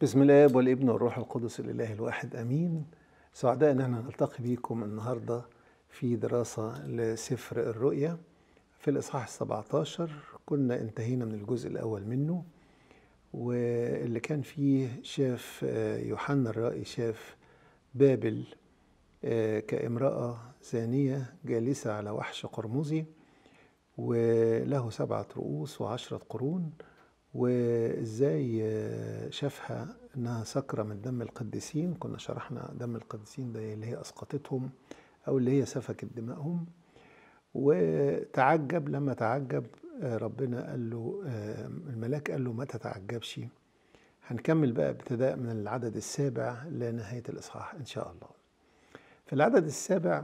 بسم الله والابن والروح القدس الاله الواحد امين سعداء ان احنا نلتقي بكم النهارده في دراسه لسفر الرؤيا في الاصحاح 17 كنا انتهينا من الجزء الاول منه واللي كان فيه شاف يوحنا الرائي شاف بابل كامراه زانيه جالسه على وحش قرمزي وله سبعه رؤوس وعشره قرون وازاي شافها انها سكرة من دم القديسين كنا شرحنا دم القديسين ده اللي هي اسقطتهم او اللي هي سفكت دمائهم وتعجب لما تعجب ربنا قال له الملاك قال له ما تتعجبش هنكمل بقى ابتداء من العدد السابع لنهاية الإصحاح إن شاء الله في العدد السابع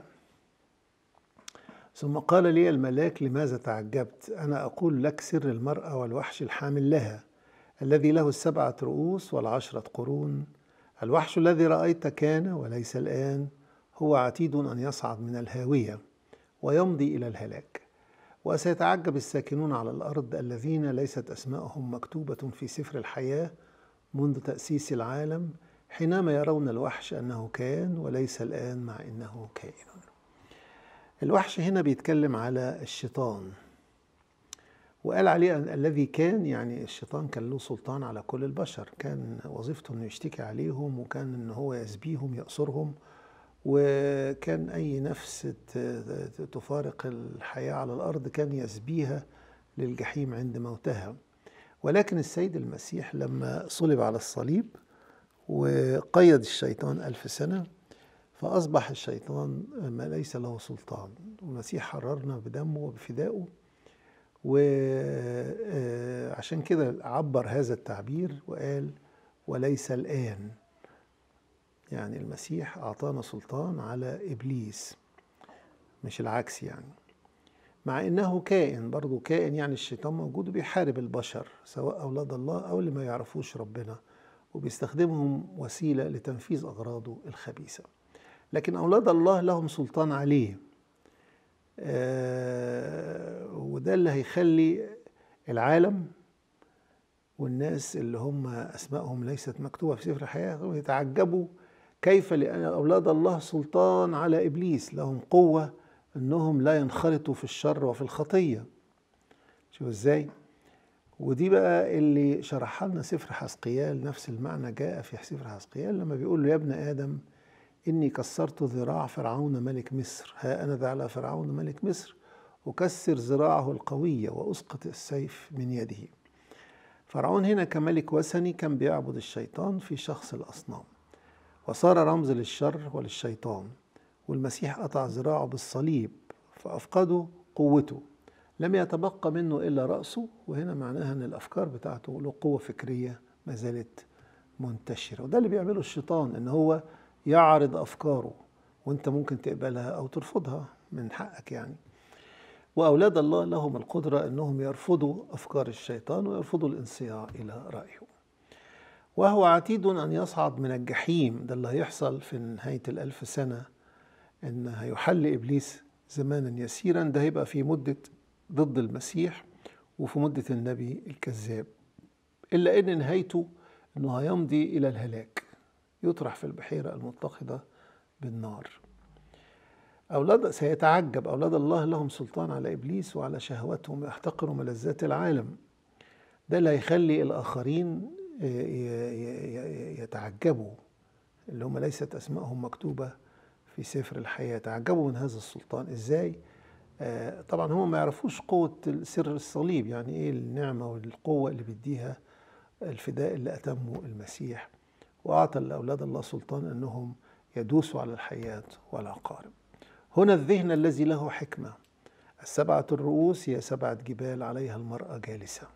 ثم قال لي الملاك لماذا تعجبت أنا أقول لك سر المرأة والوحش الحامل لها الذي له السبعة رؤوس والعشرة قرون الوحش الذي رأيت كان وليس الآن هو عتيد أن يصعد من الهاوية ويمضي إلى الهلاك وسيتعجب الساكنون على الأرض الذين ليست أسماءهم مكتوبة في سفر الحياة منذ تأسيس العالم حينما يرون الوحش أنه كان وليس الآن مع إنه كائن الوحش هنا بيتكلم على الشيطان وقال عليه أن الذي كان يعني الشيطان كان له سلطان على كل البشر كان وظيفته انه يشتكي عليهم وكان ان هو يسبيهم يأسرهم وكان اي نفس تفارق الحياة على الارض كان يسبيها للجحيم عند موتها ولكن السيد المسيح لما صلب على الصليب وقيد الشيطان ألف سنة فأصبح الشيطان ما ليس له سلطان والمسيح حررنا بدمه وبفدائه وعشان كده عبر هذا التعبير وقال وليس الآن يعني المسيح أعطانا سلطان على إبليس مش العكس يعني مع إنه كائن برضه كائن يعني الشيطان موجود وبيحارب البشر سواء أولاد الله أو اللي ما يعرفوش ربنا وبيستخدمهم وسيلة لتنفيذ أغراضه الخبيثة لكن أولاد الله لهم سلطان عليه آه وده اللي هيخلي العالم والناس اللي هم أسمائهم ليست مكتوبة في سفر الحياة يتعجبوا كيف لأن أولاد الله سلطان على إبليس لهم قوة أنهم لا ينخرطوا في الشر وفي الخطية شوف إزاي ودي بقى اللي شرحها لنا سفر حسقيال نفس المعنى جاء في سفر حسقيال لما بيقول له يا ابن آدم إني كسرت ذراع فرعون ملك مصر ها أنا ذا على فرعون ملك مصر أكسر ذراعه القوية وأسقط السيف من يده فرعون هنا كملك وثني كان بيعبد الشيطان في شخص الأصنام وصار رمز للشر وللشيطان والمسيح قطع ذراعه بالصليب فأفقده قوته لم يتبقى منه إلا رأسه وهنا معناها أن الأفكار بتاعته له قوة فكرية ما زالت منتشرة وده اللي بيعمله الشيطان أن هو يعرض أفكاره وأنت ممكن تقبلها أو ترفضها من حقك يعني وأولاد الله لهم القدرة أنهم يرفضوا أفكار الشيطان ويرفضوا الانصياع إلى رأيه وهو عتيد أن يصعد من الجحيم ده اللي هيحصل في نهاية الألف سنة أن هيحل إبليس زمانا يسيرا ده هيبقى في مدة ضد المسيح وفي مدة النبي الكذاب إلا أن نهايته أنه هيمضي إلى الهلاك يطرح في البحيرة المتخذة بالنار أولاد سيتعجب أولاد الله لهم سلطان على إبليس وعلى شهواتهم يحتقروا ملذات العالم ده اللي هيخلي الآخرين يتعجبوا اللي هم ليست أسمائهم مكتوبة في سفر الحياة يتعجبوا من هذا السلطان إزاي طبعا هم ما يعرفوش قوة سر الصليب يعني إيه النعمة والقوة اللي بيديها الفداء اللي أتمه المسيح وأعطى لأولاد الله سلطان أنهم يدوسوا على الحياة والعقارب هنا الذهن الذي له حكمة السبعة الرؤوس هي سبعة جبال عليها المرأة جالسة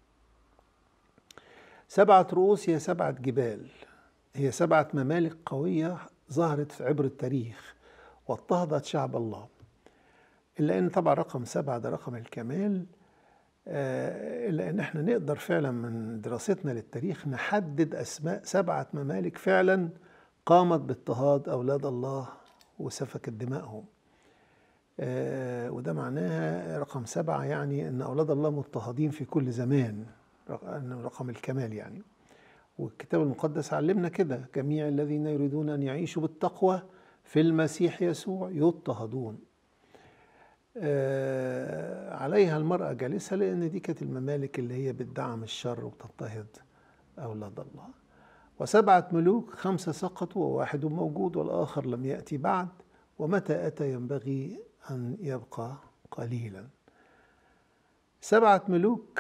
سبعة رؤوس هي سبعة جبال هي سبعة ممالك قوية ظهرت في عبر التاريخ واضطهدت شعب الله إلا أن طبعا رقم سبعة ده رقم الكمال إلا أن احنا نقدر فعلا من دراستنا للتاريخ نحدد أسماء سبعة ممالك فعلا قامت باضطهاد أولاد الله وسفكت دمائهم وده معناها رقم سبعة يعني أن أولاد الله مضطهدين في كل زمان رقم الكمال يعني والكتاب المقدس علمنا كده جميع الذين يريدون أن يعيشوا بالتقوى في المسيح يسوع يضطهدون آه عليها المرأة جالسة لأن دي كانت الممالك اللي هي بتدعم الشر وتضطهد أولاد الله وسبعة ملوك خمسة سقطوا وواحد موجود والآخر لم يأتي بعد ومتى أتى ينبغي أن يبقى قليلا سبعة ملوك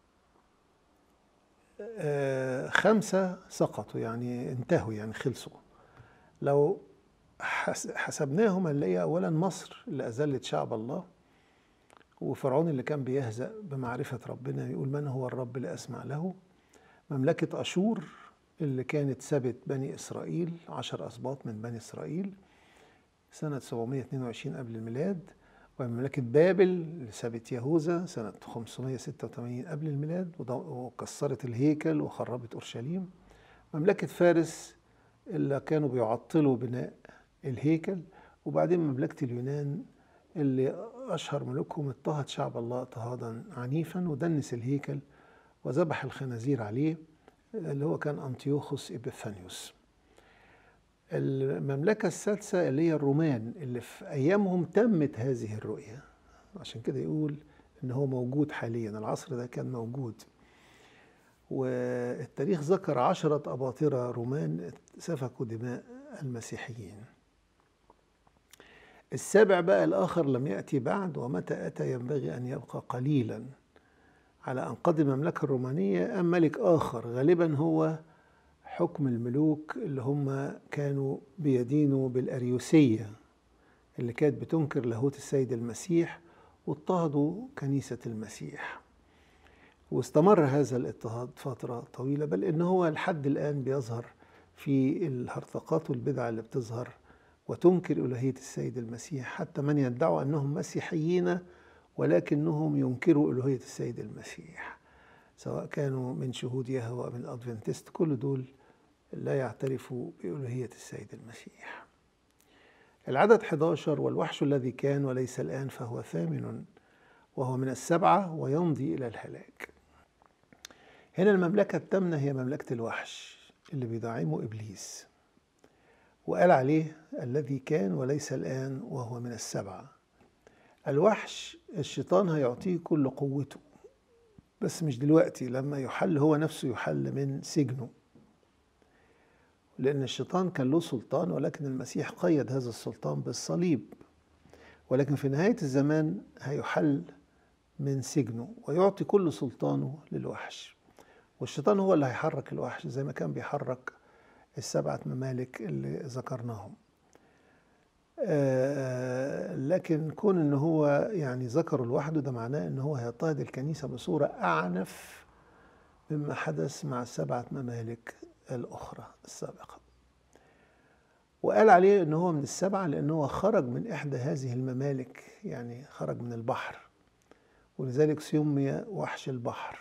آه، خمسة سقطوا يعني انتهوا يعني خلصوا لو حسبناهم هنلاقي أولا مصر اللي أذلت شعب الله وفرعون اللي كان بيهزأ بمعرفة ربنا يقول من هو الرب لأسمع له مملكة أشور اللي كانت سبت بني إسرائيل عشر أسباط من بني إسرائيل سنة 722 قبل الميلاد ومملكة بابل اللي سابت يهوذا سنة 586 قبل الميلاد وكسرت الهيكل وخربت أورشليم مملكة فارس اللي كانوا بيعطلوا بناء الهيكل وبعدين مملكة اليونان اللي أشهر ملوكهم اضطهد شعب الله اضطهادا عنيفا ودنس الهيكل وذبح الخنازير عليه اللي هو كان أنتيوخوس إبيفانيوس المملكة السادسة اللي هي الرومان اللي في أيامهم تمت هذه الرؤية عشان كده يقول إن هو موجود حاليا العصر ده كان موجود والتاريخ ذكر عشرة أباطرة رومان سفكوا دماء المسيحيين السابع بقى الآخر لم يأتي بعد ومتى أتى ينبغي أن يبقى قليلا على أن قد المملكة الرومانية أم ملك آخر غالبا هو حكم الملوك اللي هم كانوا بيدينوا بالأريوسية اللي كانت بتنكر لاهوت السيد المسيح واضطهدوا كنيسة المسيح واستمر هذا الاضطهاد فترة طويلة بل إن هو لحد الآن بيظهر في الهرطقات والبدع اللي بتظهر وتنكر ألوهية السيد المسيح حتى من يدعوا أنهم مسيحيين ولكنهم ينكروا ألوهية السيد المسيح سواء كانوا من شهود يهوى أو من الأدفنتست كل دول لا يعترفوا بألوهية السيد المسيح العدد 11 والوحش الذي كان وليس الآن فهو ثامن وهو من السبعة ويمضي إلى الهلاك هنا المملكة الثامنة هي مملكة الوحش اللي بيدعمه إبليس وقال عليه الذي كان وليس الآن وهو من السبعة الوحش الشيطان هيعطيه كل قوته بس مش دلوقتي لما يحل هو نفسه يحل من سجنه لأن الشيطان كان له سلطان ولكن المسيح قيد هذا السلطان بالصليب ولكن في نهاية الزمان هيحل من سجنه ويعطي كل سلطانه للوحش والشيطان هو اللي هيحرك الوحش زي ما كان بيحرك السبعة ممالك اللي ذكرناهم آه لكن كون ان هو يعني ذكره لوحده ده معناه ان هو هيضطهد الكنيسة بصورة أعنف مما حدث مع السبعة ممالك الأخرى السابقة وقال عليه أنه هو من السبعة لأنه هو خرج من إحدى هذه الممالك يعني خرج من البحر ولذلك سمي وحش البحر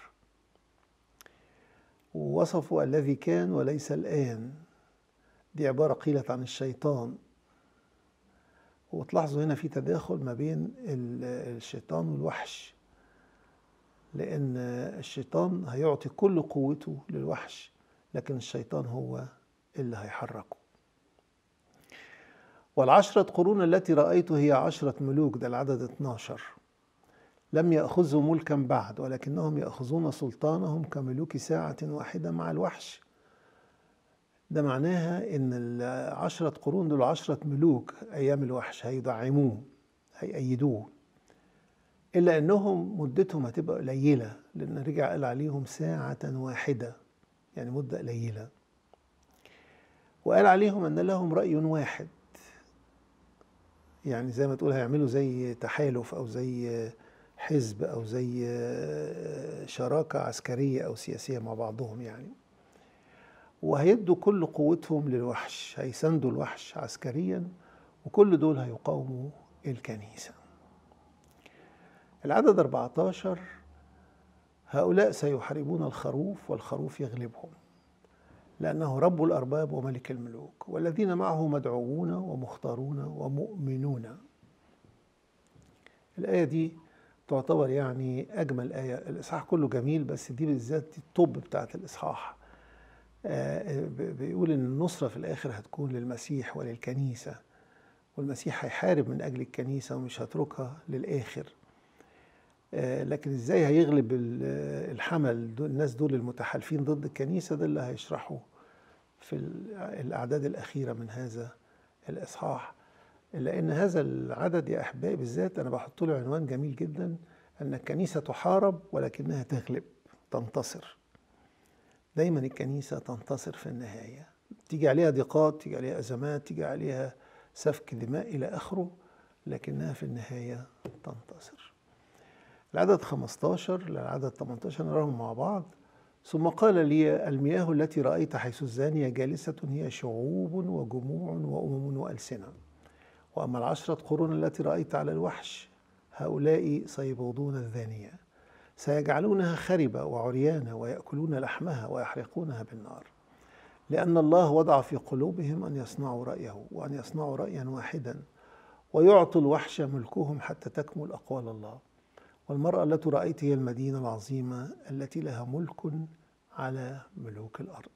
ووصفه الذي كان وليس الآن دي عبارة قيلت عن الشيطان وتلاحظوا هنا في تداخل ما بين الشيطان والوحش لأن الشيطان هيعطي كل قوته للوحش لكن الشيطان هو اللي هيحركه والعشرة قرون التي رأيت هي عشرة ملوك ده العدد 12 لم يأخذوا ملكا بعد ولكنهم يأخذون سلطانهم كملوك ساعة واحدة مع الوحش ده معناها ان العشرة قرون دول عشرة ملوك ايام الوحش هيدعموه هيأيدوه الا انهم مدتهم هتبقى قليلة لان رجع قال عليهم ساعة واحدة يعني مدة قليلة وقال عليهم أن لهم رأي واحد يعني زي ما تقول هيعملوا زي تحالف أو زي حزب أو زي شراكة عسكرية أو سياسية مع بعضهم يعني وهيدوا كل قوتهم للوحش هيساندوا الوحش عسكريا وكل دول هيقاوموا الكنيسة العدد 14 هؤلاء سيحاربون الخروف والخروف يغلبهم لأنه رب الأرباب وملك الملوك والذين معه مدعوون ومختارون ومؤمنون الآية دي تعتبر يعني أجمل آية الإصحاح كله جميل بس دي بالذات دي الطب بتاعت الإصحاح آه، ب- بيقول ان النصره في الاخر هتكون للمسيح وللكنيسه والمسيح هيحارب من اجل الكنيسه ومش هتركها للاخر آه، لكن ازاي هيغلب ال- آه، الحمل دول الناس دول المتحالفين ضد الكنيسه ده اللي هيشرحه في ال- الاعداد الاخيره من هذا الاصحاح لان هذا العدد يا احبائي بالذات انا بحط له عنوان جميل جدا ان الكنيسه تحارب ولكنها تغلب تنتصر دايما الكنيسه تنتصر في النهايه تيجي عليها ضيقات تيجي عليها ازمات تيجي عليها سفك دماء الى اخره لكنها في النهايه تنتصر العدد 15 للعدد 18 نراهم مع بعض ثم قال لي المياه التي رأيت حيث الزانية جالسة هي شعوب وجموع وأمم وألسنة وأما العشرة قرون التي رأيت على الوحش هؤلاء سيبغضون الذانية سيجعلونها خربة وعريانة ويأكلون لحمها ويحرقونها بالنار لأن الله وضع في قلوبهم أن يصنعوا رأيه وأن يصنعوا رأيا واحدا ويعطوا الوحش ملكهم حتى تكمل أقوال الله والمرأة التي رأيت هي المدينة العظيمة التي لها ملك على ملوك الأرض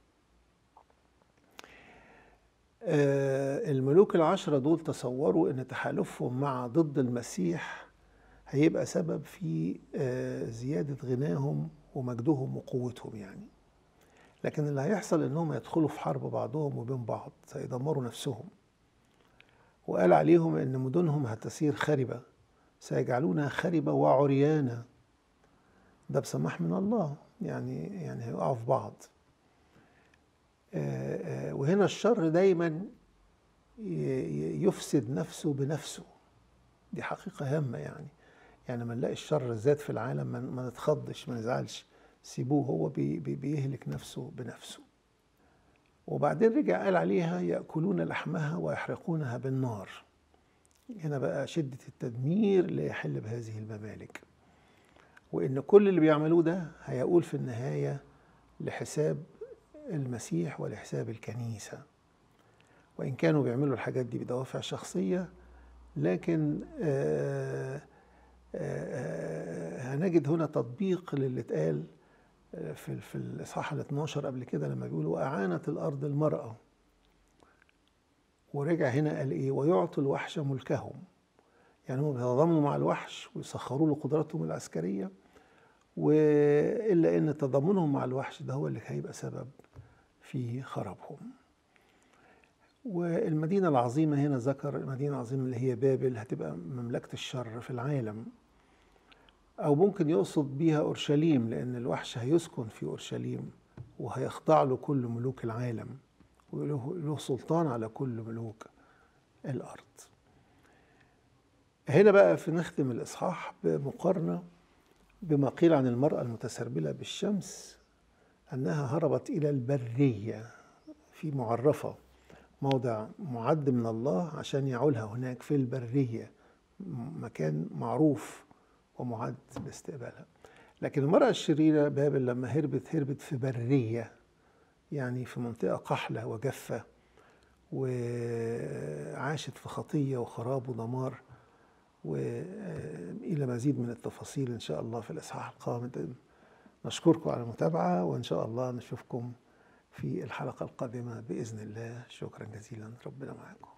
آه، الملوك العشرة دول تصوروا أن تحالفهم مع ضد المسيح هيبقى سبب في آه، زيادة غناهم ومجدهم وقوتهم يعني لكن اللي هيحصل انهم يدخلوا في حرب بعضهم وبين بعض سيدمروا نفسهم وقال عليهم ان مدنهم هتسير خربة سيجعلونها خربة وعريانة ده بسماح من الله يعني يعني هيقعوا في بعض آه، آه، وهنا الشر دايما ي- ي- يفسد نفسه بنفسه دي حقيقة هامة يعني يعني لما نلاقي الشر زاد في العالم ما- ما نتخضش ما نزعلش سيبوه هو بي بي بيهلك نفسه بنفسه وبعدين رجع قال عليها يأكلون لحمها ويحرقونها بالنار هنا بقى شدة التدمير اللي يحل بهذه الممالك وإن كل اللي بيعملوه ده هيقول في النهاية لحساب المسيح ولحساب الكنيسة وإن كانوا بيعملوا الحاجات دي بدوافع شخصية لكن آه، آه، آه، هنجد هنا تطبيق للي اتقال آه، في في الاصحاح ال 12 قبل كده لما بيقولوا اعانت الارض المراه ورجع هنا قال ايه ويعطوا الوحش ملكهم يعني هم بيتضامنوا مع الوحش ويسخروا له قدراتهم العسكريه والا ان تضامنهم مع الوحش ده هو اللي هيبقى سبب في خرابهم والمدينة العظيمة هنا ذكر المدينة العظيمة اللي هي بابل هتبقى مملكة الشر في العالم أو ممكن يقصد بيها أورشليم لأن الوحش هيسكن في أورشليم وهيخضع له كل ملوك العالم وله له سلطان على كل ملوك الأرض هنا بقى في نختم الإصحاح بمقارنة بما قيل عن المرأة المتسربلة بالشمس أنها هربت إلى البرية في معرفة موضع معد من الله عشان يعولها هناك في البرية م- مكان معروف ومعد لاستقبالها لكن المرأة الشريرة بابل لما هربت هربت في برية يعني في منطقة قحلة وجافة وعاشت في خطية وخراب ودمار وإلى مزيد من التفاصيل إن شاء الله في الإصحاح القادم نشكركم على المتابعة وإن شاء الله نشوفكم في الحلقة القادمة بإذن الله شكرا جزيلا ربنا معكم